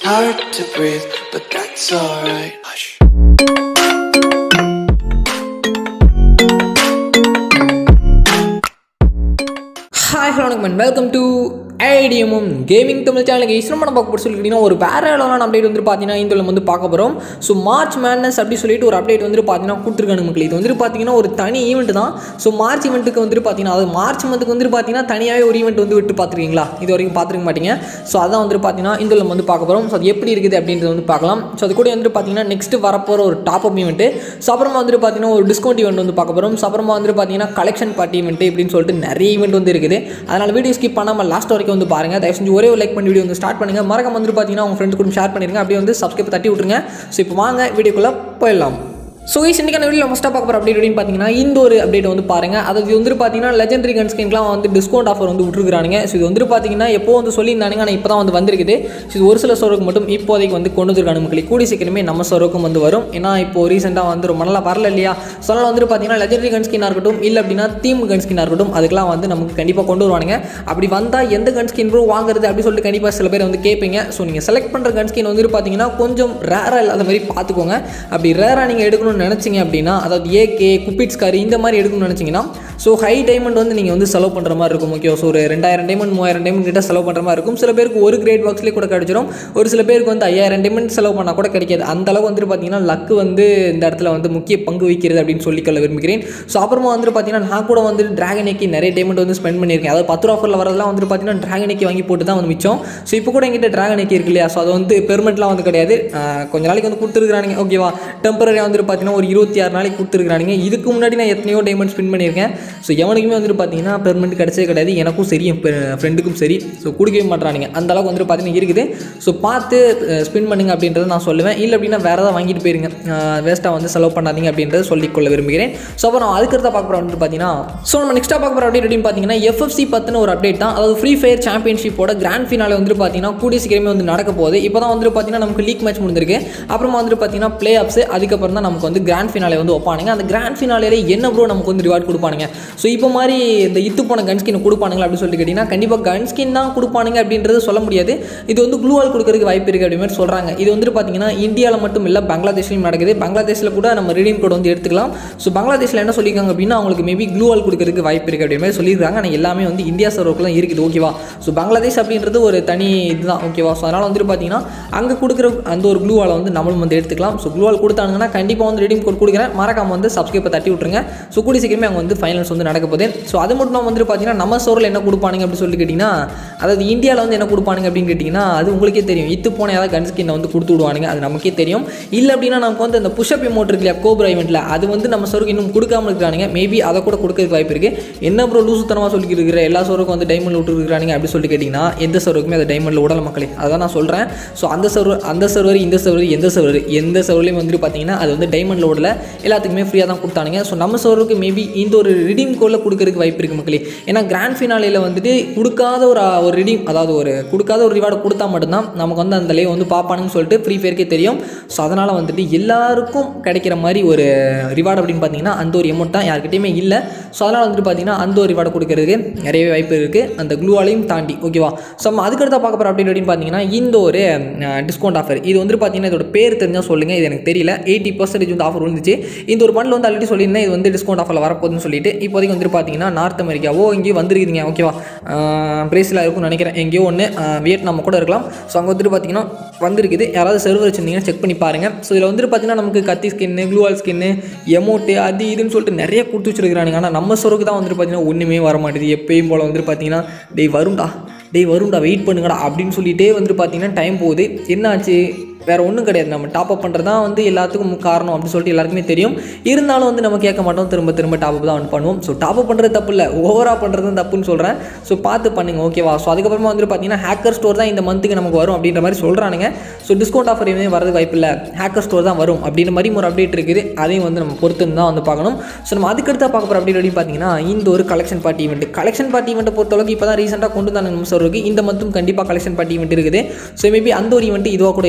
Hard to breathe, but that's alright. Hush. Hi hello வணக்கம் welcome to IDMM gaming Tamil சேனலுக்கு இஸ்ரம் நம்ம பார்க்க போகிற சொல்லிக்கிட்டீங்கன்னா ஒரு வேற லெவலான அப்டேட் வந்து பார்த்தீங்கன்னா இந்த வந்து பார்க்க போகிறோம் ஸோ மார்ச் மேட்னஸ் அப்படி சொல்லிட்டு ஒரு அப்டேட் வந்து பார்த்தீங்கன்னா கொடுத்துருக்காங்க மக்கள் இது வந்து பார்த்தீங்கன்னா ஒரு தனி ஈவெண்ட் தான் ஸோ மார்ச் ஈவெண்ட்டுக்கு வந்துட்டு பார்த்தீங்கன்னா அது மார்ச் மந்த்துக்கு வந்து பார்த்தீங்கன்னா தனியாகவே ஒரு ஈவெண்ட் வந்து விட்டு பார்த்துருக்கீங்களா இது வரைக்கும் பார்த்துருக்க மாட்டீங்க ஸோ அதான் வந்து பார்த்தீங்கன்னா இந்த வந்து பார்க்க போகிறோம் ஸோ அது எப்படி இருக்குது அப்படின்றது வந்து பார்க்கலாம் ஸோ அது கூட வந்துட்டு பார்த்தீங்கன்னா நெக்ஸ்ட் வரப்போகிற ஒரு டாப் அப் ஈவெண்ட்டு ஸோ அப்புறமா வந்துட்டு பார்த்தீங்கன்னா ஒரு டிஸ்கவுண்ட் ஈவெண்ட் வந்து பார்க்க போகிறோம் ஸோ அப்புறமா வந்துட்டு பார்த்தீங்கன்னா கலெக்ஷன் பார்ட்டி ஈவெண்ட் இப்படின்னு சொல்லிட்டு நிறைய ஈவெண்ட் வந்து இருக்குது அதனால் வீடியோ ஸ்கிப் பண்ணாமல் லாஸ்ட் வரைக்கும் வந்து பாருங்கள் தயவு செஞ்சு ஒரே ஒரு லைக் பண்ணி வீடியோ வந்து ஸ்டார்ட் பண்ணுங்கள் மறக்காம வந்துட்டு பார்த்தீங்கன்னா உங்கள் ஃப்ரெண்டு கூட ஷேர் பண்ணிருங்க அப்படியே வந்து சப்ஸ்கிரைப் தட்டி விட்ருங்க ஸோ இப்போ வாங்க வீடியோக்குள்ளே போயிடலாம் ஸோ ஈஸ் இன்றைக்கான வீடியோ மஸ்ட்டாக பார்க்க போகிற அப்டேட் அப்படின்னு பார்த்தீங்கன்னா இந்த ஒரு அப்டேட் வந்து பாருங்கள் அது வந்து பார்த்தீங்கன்னா லெஜெண்டரி கன்ஸ்கின்லாம் வந்து டிஸ்கவுண்ட் ஆஃபர் வந்து விட்டுருக்கானுங்க ஸோ இது வந்து பார்த்தீங்கன்னா எப்போ வந்து சொல்லியிருந்தானுங்க ஆனால் இப்போ தான் வந்து வந்திருக்குது ஸோ இது ஒரு சில சோருக்கு மட்டும் இப்போதைக்கு வந்து கொண்டு வந்துருக்கானு மக்களே கூடி சீக்கிரமே நம்ம சோருக்கும் வந்து வரும் ஏன்னா இப்போ ரீசெண்டாக வந்து ரொம்ப நாளாக வரல இல்லையா ஸோ அதனால் வந்துட்டு பார்த்தீங்கன்னா லெஜெண்டரி கன்ஸ்கின்னாக இருக்கட்டும் இல்லை அப்படின்னா தீம் கன்ஸ்கின்னாக இருக்கட்டும் அதுக்கெல்லாம் வந்து நமக்கு கண்டிப்பாக கொண்டு வருவானுங்க அப்படி வந்தால் எந்த கன்ஸ்கின் ப்ரோ வாங்குறது அப்படி சொல்லிட்டு கண்டிப்பாக சில பேர் வந்து கேட்பீங்க ஸோ நீங்கள் செலக்ட் பண்ணுற கன்ஸ்கின் வந்துட்டு பார்த்தீங்கன்னா கொஞ்சம் ரேராக இல்லாத மாதிரி பார்த்துக்கோங்க அப்படி ரேராக நீங்கள் எடுக்கணும்னு நினச்சிங்க அப்படின்னா அதாவது ஏகே குப்பிட்ஸ் கார் இந்த மாதிரி எடுக்கணும்னு நினச்சிங்கன்னா ஸோ ஹை டைமண்ட் வந்து நீங்கள் வந்து செலவு பண்ணுற மாதிரி இருக்கும் ஓகே ஸோ ஒரு ரெண்டாயிரம் டைமண்ட் மூவாயிரம் டைமண்ட் கிட்ட செலவு பண்ணுற மாதிரி இருக்கும் சில பேருக்கு ஒரு கிரேட் பாக்ஸ்லேயே கூட கிடைச்சிரும் ஒரு சில பேருக்கு வந்து ஐயாயிரம் டைமண்ட் செலவு பண்ணால் கூட கிடைக்காது அந்த அளவுக்கு வந்துட்டு பார்த்தீங்கன்னா லக்கு வந்து இந்த இடத்துல வந்து முக்கிய பங்கு வகிக்கிறது அப்படின்னு சொல்லிக்கொள்ள விரும்புகிறேன் ஸோ அப்புறமா வந்துட்டு பார்த்தீங்கன்னா நான் கூட வந்து டிராகன் ஏக்கி நிறைய டைமண்ட் வந்து ஸ்பெண்ட் பண்ணியிருக்கேன் அதாவது பத்து ரூபா ஆஃபரில் வரதெல்லாம் வந்துட்டு பார்த்தீங்கன்னா டிராகன் ஏக்கி வாங்கி போட்டு தான் வந்து மிச்சம் ஸோ இப்போ கூட எங்கிட்ட டிராகன் ஏக்கி இருக்கு இல்லையா ஸோ அது வந்து பெர்மெண்ட்லாம் வந்து கிடையாது ஆஹ் கொஞ்ச நாளைக்கு வந்து கொடுத்துருக்கானுங்க ஓகேவா டெம்பரரியாக வந்துட்டு பார்த்தீங்கன்னா ஒரு இருபத்தி ஆறு நாளைக்கு கொடுத்துருக்கானுங்க இதுக்கு முன்னாடி நான் எத்தனையோ டைமண்ட் ஸ்பெண்ட் பண்ணியிருக்கேன் ஸோ எவனுக்குமே வந்துட்டு பார்த்தீங்கன்னா பெர்மெண்ட் கிடைச்சதே கிடையாது எனக்கும் சரி என் ஃப்ரெண்டுக்கும் சரி ஸோ கொடுக்கவே மாட்டானுங்க அந்த அளவுக்கு வந்துட்டு பார்த்தீங்கன்னா இருக்குது ஸோ பார்த்து ஸ்பின் பண்ணுங்க அப்படின்றத நான் சொல்லுவேன் இல்லை அப்படின்னா வேறு ஏதாவது வாங்கிட்டு போயிருங்க வேஸ்ட்டாக வந்து செலவு பண்ணாதீங்க அப்படின்றத சொல்லிக்கொள்ள விரும்புகிறேன் ஸோ அப்புறம் அதுக்கடுத்த பார்க்க போகிறோம் வந்துட்டு பார்த்தீங்கன்னா ஸோ நம்ம நெக்ஸ்ட்டாக பார்க்க போகிற அப்டேட் அப்படின்னு பார்த்தீங்கன்னா எஃப்எஃப்சி பற்றின ஒரு அப்டேட் தான் அதாவது ஃப்ரீ ஃபயர் சாம்பியன்ஷிப்போட கிராண்ட் ஃபினாலே வந்துட்டு பார்த்தீங்கன்னா கூடிய சீக்கிரமே வந்து நடக்க போகுது இப்போ தான் வந்துட்டு பார்த்தீங்கன்னா நமக்கு லீக் மேட்ச் முடிஞ்சிருக்கு அப்புறமா வந்துட்டு பார்த்தீங்கன்னா ப்ளே ஆப்ஸ் அதுக்கப்புறம் தான் நமக்கு வந்து கிராண்ட் ஃபினாலே வந்து வைப்பானுங்க அந்த கிராண்ட் ஃபினாலே என்ன ப்ரோ நமக்கு வந்து ரிவார்ட் கொடுப்பானுங்க ஸோ இப்போ மாதிரி இந்த இத்து போன கன் ஸ்கின் கொடுப்பானுங்களா அப்படின்னு சொல்லிட்டு கேட்டிங்கன்னா கண்டிப்பாக கன் ஸ்கின் தான் கொடுப்பானுங்க அப்படின்றது சொல்ல முடியாது இது வந்து க்ளூவால் கொடுக்கறதுக்கு வாய்ப்பு இருக்குது அப்படி மாதிரி சொல்கிறாங்க இது வந்துட்டு பார்த்தீங்கன்னா இந்தியாவில் மட்டும் இல்லை பங்களாதேஷ்லையும் நடக்குது பங்களாதேஷில் கூட நம்ம ரீடிங் கோட் வந்து எடுத்துக்கலாம் ஸோ பங்களாதேஷில் என்ன சொல்லியிருக்காங்க அப்படின்னா அவங்களுக்கு மேபி க்ளூவால் கொடுக்கறதுக்கு வாய்ப்பு இருக்குது அப்படி மாதிரி சொல்லியிருக்காங்க ஆனால் எல்லாமே வந்து இந்தியா சர்வருக்கு தான் இருக்குது ஓகேவா ஸோ பங்களாதேஷ் அப்படின்றது ஒரு தனி இதுதான் ஓகேவா ஸோ அதனால் வந்துட்டு பார்த்தீங்கன்னா அங்கே கொடுக்குற அந்த ஒரு க்ளூவால் வந்து நம்மளும் வந்து எடுத்துக்கலாம் ஸோ க்ளூவால் கொடுத்தாங்கன்னா கண்டிப்பாக வந்து ரீடிங் கோட் கொடுக்குறேன் மறக்காம வந்து சப்ஸ்கிரைப்பை தட்டி விட்ருங்க ஸோ கூடி சீக்கிரமே அங்கே வந்து ஃபைனல்ஸ் வந்து நடக்க போகுது ஸோ அது மட்டும் இல்லாமல் வந்துட்டு பார்த்தீங்கன்னா நம்ம சோரில் என்ன கொடுப்பானுங்க அப்படின்னு சொல்லி கேட்டிங்கன்னா அதாவது இந்தியாவில் வந்து என்ன கொடுப்பானுங்க அப்படின்னு கேட்டிங்கன்னா அது உங்களுக்கே தெரியும் இத்து போன ஏதாவது கன் ஸ்கின்னை வந்து கொடுத்து விடுவானுங்க அது நமக்கே தெரியும் இல்லை அப்படின்னா நமக்கு வந்து அந்த புஷ்அப் எமௌண்ட் இருக்கு இல்லையா கோப்ரா இவெண்ட்டில் அது வந்து நம்ம சோருக்கு இன்னும் கொடுக்காம இருக்கிறானுங்க மேபி அதை கூட கொடுக்கறதுக்கு வாய்ப்பு இருக்குது என்ன ப்ரோ லூசுத்தனமாக சொல்லிட்டு இருக்கிற எல்லா சோருக்கும் வந்து டைமண்ட் விட்டுருக்கானுங்க அப்படி சொல்லிட்டு கேட்டிங்கன்னா எந்த சர்வருக்குமே அது டைமண்டில் விடல மக்களே அதான் நான் சொல்கிறேன் ஸோ அந்த சர்வர் அந்த சர்வர் இந்த சர்வர் எந்த சர்வர் எந்த சர்வர்லையும் வந்துட்டு பார்த்தீங்கன்னா அது வந்து டைமண்டில் விடல எல்லாத்துக்குமே ஃப்ரீயாக தான் கொடுத்தானுங்க ஸோ நம்ம சர்வருக்கு மேபி இந்த ஒரு ரிடீம் கோடில் கொடுக்கறதுக்கு வாய்ப்பு இருக்குது மக்களே ஏன்னா கிராண்ட் ஃபினாலியில் வந்துட்டு கொடுக்காத ஒரு ஒரு ரிடீம் அதாவது ஒரு கொடுக்காத ஒரு ரிவார்டு கொடுத்தா மட்டும்தான் நமக்கு வந்து அந்த லைவ் வந்து பார்ப்பானுன்னு சொல்லிட்டு ஃப்ரீ ஃபயருக்கே தெரியும் ஸோ அதனால் வந்துட்டு எல்லாருக்கும் கிடைக்கிற மாதிரி ஒரு ரிவார்டு அப்படின்னு பார்த்தீங்கன்னா அந்த ஒரு அமௌண்ட் தான் யாருக்கிட்டையுமே இல்லை ஸோ அதனால் வந்துட்டு பார்த்தீங்கன்னா அந்த ஒரு ரிவார்டு கொடுக்கறதுக்கு நிறையவே வாய்ப்பு இருக்குது அந்த க்ளூவாலையும் தாண்டி ஓகேவா ஸோ நம்ம அதுக்கடுத்த பார்க்க போகிற அப்டேட் அப்படின்னு பார்த்தீங்கன்னா இந்த ஒரு டிஸ்கவுண்ட் ஆஃபர் இது வந்துட்டு பார்த்தீங்கன்னா இதோட பேர் தெரிஞ்சால் சொல்லுங்கள் இது எனக்கு தெரியல எயிட்டி பர்சன்டேஜ் வந்து ஆஃபர் விழுந்துச்சு இந்த ஒரு பண்டில் வந்து ஆல்ரெடி சொல்லியிருந்தேன் இது வந்து டிஸ்கவுண்ட் ஆஃபரில் வரப்போகுதுன்னு சொல்லிட்டு இப்போதைக்கு வந்துட்டு பார்த்தீங்கன்னா நார்த் அமெரிக்காவோ எங்கேயோ வந்துருக்குதுங்க ஓகேவா பிரேசிலாக இருக்கும்னு நினைக்கிறேன் எங்கேயோ ஒன்று வியட்நாம் கூட இருக்கலாம் ஸோ அங்கே வந்துட்டு பார்த்தீங்கன்னா வந்திருக்குது யாராவது சர்வர் வச்சுருந்தீங்கன்னா செக் பண்ணி பாருங்கள் ஸோ இதில் வந்துட்டு பார்த்தீங்கன்னா நமக்கு கத்தி ஸ்கின்னு க்ளூவால் ஸ்கின்னு எமௌண்ட்டு அது இதுன்னு சொல்லிட்டு நிறைய கொடுத்து வச்சிருக்கிறானுங்க ஆனால் நம்ம சர்வருக்கு தான் வந்துட்டு பார்த்தீங்கன்னா ஒன்றுமே வர மாட்டேது எப்பயும் போல் வந்துட்டு பார்த்தீங்கன்னா டேய் வரும்டா டேய் வரும்டா வெயிட் பண்ணுங்கடா அப்படின்னு சொல்லிட்டே வந்துட்டு பார்த்தீங்கன்னா டைம் போகுது என்னாச்சு வேறு ஒன்றும் கிடையாது நம்ம டாப் அப் பண்ணுறது தான் வந்து எல்லாத்துக்கும் காரணம் அப்படின்னு சொல்லிட்டு எல்லாருக்குமே தெரியும் இருந்தாலும் வந்து நம்ம கேட்க மாட்டோம் திரும்ப திரும்ப டாப் அப் தான் வந்து பண்ணுவோம் ஸோ டாப் அப் பண்ணுறது தப்பு இல்லை ஓவராக பண்ணுறது தான் தப்புன்னு சொல்கிறேன் ஸோ பார்த்து பண்ணுங்க ஓகேவா ஸோ அதுக்கப்புறமா வந்துட்டு பார்த்தீங்கன்னா ஹேக்கர் ஸ்டோர் தான் இந்த மந்த்துக்கு நமக்கு வரும் அப்படின்ற மாதிரி சொல்கிறானுங்க ஸோ டிஸ்கவுண்ட் ஆஃபர் எதுவுமே வரது வாய்ப்பு இல்லை ஹேக்கர் ஸ்டோர் தான் வரும் அப்படின்ற மாதிரி ஒரு அப்டேட் இருக்குது அதையும் வந்து நம்ம பொறுத்து தான் வந்து பார்க்கணும் ஸோ நம்ம அதுக்கடுத்து பார்க்க போகிற அப்டேட் அப்படின்னு பார்த்தீங்கன்னா இந்த ஒரு collection party event collection party ஈவெண்ட்டை பொறுத்தளவுக்கு இப்போ தான் ரீசெண்டாக கொண்டு வந்தாங்க நம்ம சர்வருக்கு இந்த மந்த்தும் கண்டிப்பாக கலெக்ஷன் பார்ட்டி ஈவெண்ட் இருக்குது ஸோ மேபி அந்த ஒரு ஈவெண்ட் இதுவாக கூட இருக்கலாம்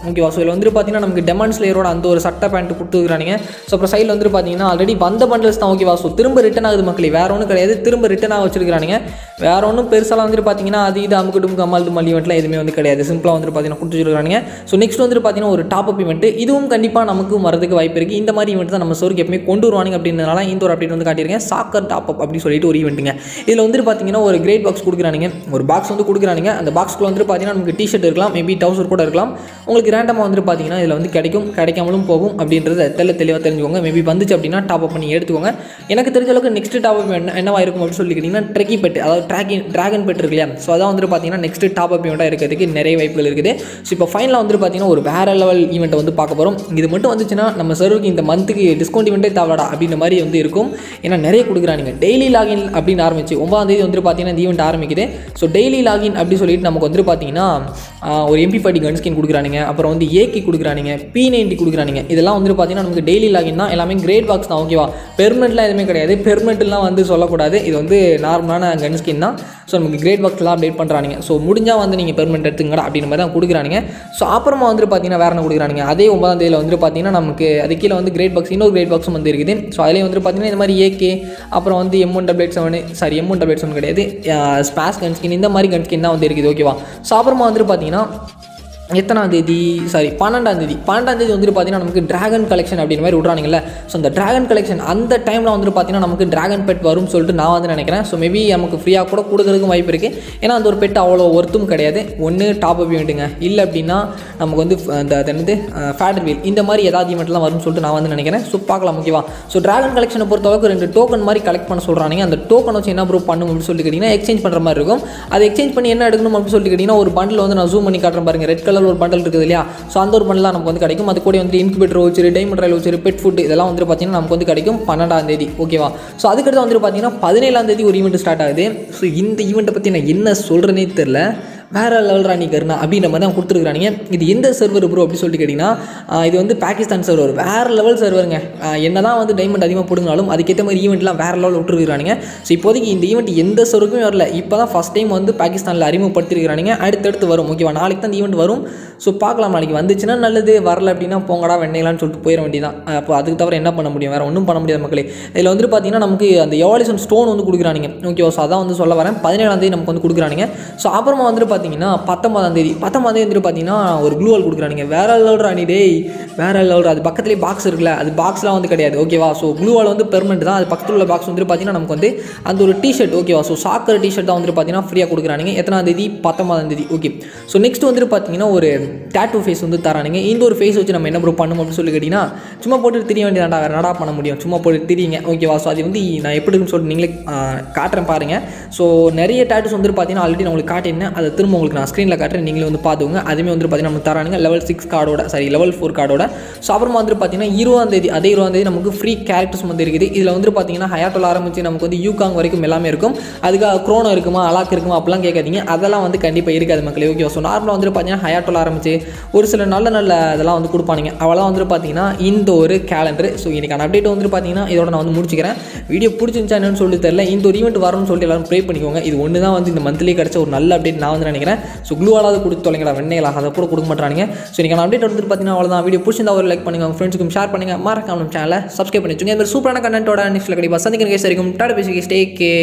ஓகேவா ஸோ இதில் வந்துட்டு பார்த்தீங்கன்னா நமக்கு டெமான் ஸ்லேயரோட அந்த ஒரு சட்டை பேண்ட் கொடுத்துருக்கானுங்க ஸோ அப்புறம் சைடில் வந்துட்டு பார்த்தீங்கன்னா ஆல்ரெடி வந்த பண்டல்ஸ் தான் ஓகேவா ஸோ திரும்ப ரிட்டன் ஆகுது மக்களே வேற ஒன்றும் கிடையாது திரும்ப ரிட்டன் ஆக வச்சிருக்கானுங்க வேற ஒன்றும் பெருசாலாம் வந்துட்டு பார்த்தீங்கன்னா அது இது அமுக்கு டுமுக்கு அம்மாள் தும்மல் ஈவெண்ட்லாம் எதுவுமே வந்து கிடையாது சிம்பிளாக வந்துட்டு பார்த்தீங்கன்னா கொடுத்துருக்கானுங்க ஸோ நெக்ஸ்ட் வந்துட்டு பார்த்தீங்கன்னா ஒரு டாப் அப் ஈவெண்ட் இதுவும் கண்டிப்பாக நமக்கு வரதுக்கு வாய்ப்பு இருக்குது இந்த மாதிரி ஈவெண்ட் தான் நம்ம சோருக்கு எப்பவுமே கொண்டு வருவானுங்க அப்படின்றனால இந்த ஒரு அப்டேட் வந்து காட்டியிருக்கேன் சாக்கர் டாப் அப் அப்படி சொல்லிட்டு ஒரு ஈவெண்ட்டுங்க இதில் வந்துட்டு பார்த்தீங்கன்னா ஒரு கிரேட் பாக்ஸ் கொடுக்குறானுங்க ஒரு பாக்ஸ் வந்து கொடுக்குறானுங்க அந்த பாக்ஸ்க்குள்ள வந்துட்டு பார்த்தீங்கன்னா நமக்கு டிஷர்ட் இருக்கலாம் மேபி டவுசர் கூட இருக்கலாம் உங்களுக்கு ரேண்டமாக வந்துட்டு பார்த்தீங்கன்னா இதில் வந்து கிடைக்கும் கிடைக்காமலும் போகும் அப்படின்றத தெல்ல தெளிவாக தெரிஞ்சுக்கோங்க மேபி வந்துச்சு அப்படின்னா டாப் அப் பண்ணி எடுத்துக்கோங்க எனக்கு தெரிஞ்ச அளவுக்கு நெக்ஸ்ட் டாப் அப் என்ன என்னவா இருக்கும் அப்படின்னு சொல்லி கேட்டிங்கன்னா ட்ரெக்கி பெட் அதாவது ட்ராகின் ட்ராகன் பெட் இருக்கு இல்லையா ஸோ அதான் வந்துட்டு பார்த்தீங்கன்னா நெக்ஸ்ட் டாப் அப் ஈவெண்ட்டாக இருக்கிறதுக்கு நிறைய வாய்ப்புகள் இருக்குது ஸோ இப்போ ஃபைனலாக வந்துட்டு பார்த்தீங்கன்னா ஒரு வேற லெவல் ஈவெண்ட்டை வந்து பார்க்க போகிறோம் இது மட்டும் வந்துச்சுன்னா நம்ம சர்வருக்கு இந்த மந்த்துக்கு டிஸ்கவுண்ட் ஈவெண்ட்டே தேவைடா அப்படின்ற மாதிரி வந்து இருக்கும் ஏன்னா நிறைய கொடுக்குறானுங்க டெய்லி லாகின் அப்படின்னு ஆரம்பிச்சு ஒன்பதாம் தேதி வந்துட்டு பார்த்தீங்கன்னா இந்த ஈவெண்ட் ஆரம்பிக்குது ஸோ டெய்லி லாகின் அப்படி சொல்லிட்டு நமக்கு வந்துட்டு பார்த்தீங்கன்னா ஆஹ், ஒரு எம்பி ஃபார்ட்டி கன் ஸ்கின் கொடுக்குறானுங்க அப்புறம் வந்து ஏகி கொடுக்குறானுங்க பி நைன்ட்டி கொடுக்குறானுங்க இதெல்லாம் வந்துட்டு பார்த்தீங்கன்னா நமக்கு டெய்லி லாகின் தான் எல்லாமே கிரேட் பாக்ஸ் தான் ஓகேவா பெர்மனெண்ட்லாம் எதுவுமே கிடையாது பெர்மனெண்ட்லாம் வந்து சொல்லக்கூடாது இது வந்து நார்மலான கன் ஸ்கின் தான் ஸோ நமக்கு கிரேட் பாக்ஸ்லாம் அப்டேட் பண்ணுறானுங்க ஸோ முடிஞ்சால் வந்து நீங்கள் பெர்மனெண்ட் எடுத்துங்கடா அப்படின்ற மாதிரி தான் கொடுக்குறானுங்க ஸோ அப்புறமா வந்துட்டு பார்த்தீங்கன்னா வேறு என்ன கொடுக்குறானுங்க அதே ஒன்பதாம் தேதியில் வந்துட்டு பார்த்தீங்கன்னா நமக்கு அது கீழே வந்து கிரேட் பாக்ஸ் இன்னொரு கிரேட் பாக்ஸும் வந்து இருக்குது ஸோ அதுலேயும் வந்துட்டு பார்த்தீங்கன்னா இந்த மாதிரி ஏகே அப்புறம் வந்து M one double eight seven sorry M one double eight seven கிடையாது ஸ்பாஸ் கன் ஸ்கின் இந்த மாதிரி கன் ஸ்கின் தான் வந்து இருக்குது ஓகேவா ஸோ அப்புறமா வந்துட்டு பார்த்தீங்கன்னா எத்தனாம் தேதி சாரி பன்னெண்டாம் தேதி பன்னெண்டாம் தேதி வந்துட்டு பார்த்தீங்கன்னா நமக்கு டிராகன் கலெக்ஷன் அப்படின்ற மாதிரி விட்றானுங்கல்ல ஸோ அந்த டிராகன் கலெக்ஷன் அந்த டைமில் வந்துட்டு பார்த்தீங்கன்னா நமக்கு டிராகன் பெட் வரும்னு சொல்லிட்டு நான் வந்து நினைக்கிறேன் ஸோ மேபி நமக்கு ஃப்ரீயாக கூட கொடுக்கறதுக்கும் வாய்ப்பு இருக்குது ஏன்னா அந்த ஒரு பெட் அவ்வளோ ஒர்த்தும் கிடையாது ஒன்று டாப் அப் ஈவெண்ட்டுங்க இல்லை அப்படின்னா நமக்கு வந்து அந்த அது என்னது ஃபேடர் வீல் இந்த மாதிரி ஏதாவது ஈவெண்ட்லாம் வரும்னு சொல்லிட்டு நான் வந்து நினைக்கிறேன் ஸோ பார்க்கலாம் ஓகேவா ஸோ டிராகன் கலெக்ஷனை பொறுத்தளவுக்கு ரெண்டு டோக்கன் மாதிரி கலெக்ட் பண்ண சொல்கிறாங்க அந்த டோக்கன் வச்சு என்ன ப்ரூவ் பண்ணும் அப்படின்னு சொல்லிட்டு கேட்டிங்கன்னா எக்ஸ்சேஞ்ச் பண்ணுற மாதிரி இருக்கும் அதை எக்ஸ்சேஞ்ச் பண்ணி என்ன எடுக்கணும் அப்படின்னு சொல்லிட்டு கேட்டிங்கன்னா ஒரு பண்டில் வந்து நான் ஜூம் பண்ணி காட்டுறேன் பாருங்க ரெட் கலர் ஒரு பண்டல் இருக்குது இல்லையா ஸோ அந்த ஒரு பண்டலாம் நமக்கு வந்து கிடைக்கும் அது கூட வந்து இன்குபேட்டர் வச்சு டைமண்ட் ரயில் வச்சு பெட் ஃபுட் இதெல்லாம் வந்து பார்த்தீங்கன்னா நமக்கு வந்து கிடைக்கும் பன்னெண்டாம் தேதி ஓகேவா ஸோ அதுக்கடுத்து வந்து பார்த்தீங்கன்னா பதினேழாம் தேதி ஒரு ஈவெண்ட் ஸ்டார்ட் ஆகுது ஸோ இந்த ஈவெண்ட்டை பற்றி நான் என்ன சொல்கிறேனே தெரில வேற லெவல் ராணி கருணா அப்படின்ற மாதிரி தான் கொடுத்துருக்காங்க இது எந்த சர்வர் ப்ரோ அப்படி சொல்லிட்டு கேட்டிங்கன்னா ஆஹ் இது வந்து பாகிஸ்தான் சர்வர் வேற லெவல் சர்வருங்க என்ன தான் வந்து டைமண்ட் அதிகமாக போடுங்கனாலும் அதுக்கேற்ற மாதிரி ஈவெண்ட்லாம் வேற லெவல் விட்டுருக்கானுங்க ஸோ இப்போதைக்கு இந்த ஈவெண்ட் எந்த சர்வருக்குமே வரல இப்போ தான் ஃபஸ்ட் டைம் வந்து பாகிஸ்தானில் அறிமுகப்படுத்திருக்கானுங்க அடுத்தடுத்து வரும் ஓகேவா நாளைக்கு தான் இந்த ஈவெண்ட் வரும் ஸோ பார்க்கலாம் நாளைக்கு வந்துச்சுன்னா நல்லது வரல அப்படின்னா போங்கடா வெண்ணைலான்னு சொல்லிட்டு போயிட வேண்டியதான் அப்போ அதுக்கு தவிர என்ன பண்ண முடியும் வேறு ஒன்றும் பண்ண முடியாது மக்களே இதில் வந்துட்டு பார்த்தீங்கன்னா நமக்கு அந்த எவாலிசன் ஸ்டோன் வந்து கொடுக்குறானுங்க ஓகேவா ஸோ அதான் வந்து சொல்ல வரேன் பதினேழாம் தேதி நமக்கு வந்து கொடுக்குறானுங்க ஸோ அப்புறமா வந்துட்டு பார்த்தீங்கன்னா பத்தொன்பதாம் தேதி பத்தொன்பதாம் தேதி வந்துட்டு பார்த்தீங்கன்னா ஒரு க்ளூவால் கொடுக்குறானுங்க வேற லெவல் ராணி டேய் வேற லெவல் அது பக்கத்துலேயே பாக்ஸ் இருக்குல்ல அது பாக்ஸ்லாம் வந்து கிடையாது ஓகேவா ஸோ க்ளூவால் வந்து பெர்மனெண்ட் தான் அது பக்கத்தில் உள்ள பாக்ஸ் வந்துட்டு பார்த்தீங்கன்னா நமக்கு வந்து அந்த ஒரு டிஷர்ட் ஓகேவா ஸோ சாக்கர் டிஷர்ட் தான் வந்துட்டு பார்த்தீங்கன்னா ஃப்ரீயாக கொடுக்குறானுங்க எத்தனாம் தேதி பத்தொன்பதாம் தேதி ஓகே ஸோ நெக்ஸ்ட் வந்துட்டு பார்த்தீங்கன்னா ஒரு டேட்டூ ஃபேஸ் வந்து தரானுங்க இந்த ஒரு ஃபேஸ் வச்சு நம்ம என்ன ப்ரோ பண்ணணும் அப்படின்னு சொல்லி கேட்டிங்கன்னா சும்மா போட்டு திரிய வேண்டியதாண்டா வேறு நடா பண்ண முடியும் சும்மா போட்டு திரியுங்க ஓகேவா ஸோ அது வந்து நான் எப்படி இருக்குன்னு சொல்லிட்டு நீங்களே ஆ, காட்டுறேன் பாருங்கள் ஸோ நிறைய டேட்டூஸ் வந்துட்டு பார்த்தீங்கன்னா ஆல்ரெடி நான் உங்களுக்கு காட்டினேன் அதை திரும்ப உங்களுக்கு நான் ஸ்க்ரீனில் காட்டுறேன் நீங்களே வந்து பார்த்துக்கோங்க அதுவுமே வந்துட்டு பார்த்தீங்கன்னா நமக்கு தரானுங்க லெவல் சிக்ஸ் கார்டோட சாரி லெவல் ஃபோர் கார்டோட ஸோ அப்புறமா வந்துட்டு பார்த்தீங்கன்னா இருபதாம் தேதி அதே இருபதாம் தேதி நமக்கு ஃப்ரீ கேரக்டர்ஸ் வந்து இருக்குது இதில் வந்துட்டு பார்த்தீங்கன்னா ஹயாட்டோல் ஆரம்பிச்சு நமக்கு வந்து யூகாங் வரைக்கும் எல்லாமே இருக்கும் அதுக்காக க்ரோனோ இருக்குமா அலாக் இருக்குமா அப்படிலாம் கேட்காதீங்க அதெல்லாம் வந்து கண்டிப்பாக இருக்காது மக்களே ஓகே ஸோ நார்மலாக வந்துட்டு பார்த்தீங்கன்னா ஹயாட்டோல் ஆரம்பிச்சு ஒரு சில நல்ல நல்ல இதெல்லாம் வந்து கொடுப்பானுங்க அவெல்லாம் வந்துட்டு பார்த்தீங்கன்னா இந்த ஒரு கேலண்டர் ஸோ இன்னைக்கான அப்டேட் வந்துட்டு பார்த்தீங்கன்னா இதோட நான் வந்து முடிச்சுக்கிறேன் வீடியோ பிடிச்சிருந்துச்சா என்னன்னு சொல்லிட்டு தெரியல இந்த ஒரு ஈவெண்ட் வரும்னு சொல்லிட்டு எல்லாரும் ப்ரே பண்ணிக்கோங்க இது ஒன்று தான் வந்து இந்த மந்த்லி கிடச்ச ஒரு நல்ல அப்டேட் நான் வந்து நினைக்கிறேன் ஸோ க்ளூவாலாவது கொடுத்து தொலைங்கடா வெண்ணைகளா அதை கூட கொடுக்க மாட்டானுங்க ஸோ இன்னைக்கான அப்டேட் வந்துட்டு பார்த்தீங்கன்னா அவ்வளோதான் வீடியோ பிடிச்சிருந்தா ஒரு லைக் பண்ணுங்க உங்க ஃப்ரெண்ட்ஸுக்கும் ஷேர் பண்ணுங்க மறக்காம நம்ம சேனலை சப்ஸ்கிரைப் பண்ணி வச்சுங்க இந்த மாதிரி சூப்பரான கண்டென்ட்டோட நெக்ஸ்ட்டில் கண்டிப்பாக சந்திக்கிற கேஸ் வரைக்கும் டாடா பேசி ஸ்டே கே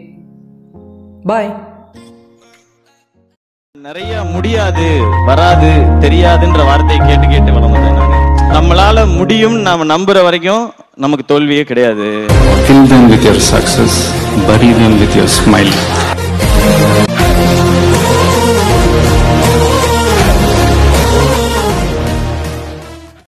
பாய் நிறைய முடியாது வராது தெரியாதுன்ற வார்த்தையை கேட்டு கேட்டு வளர்ந்தேன் நான் நம்மளால முடியும் நாம நம்புற வரைக்கும் நமக்கு தோல்வியே கிடையாது Kill them with your success, bury them with your smile.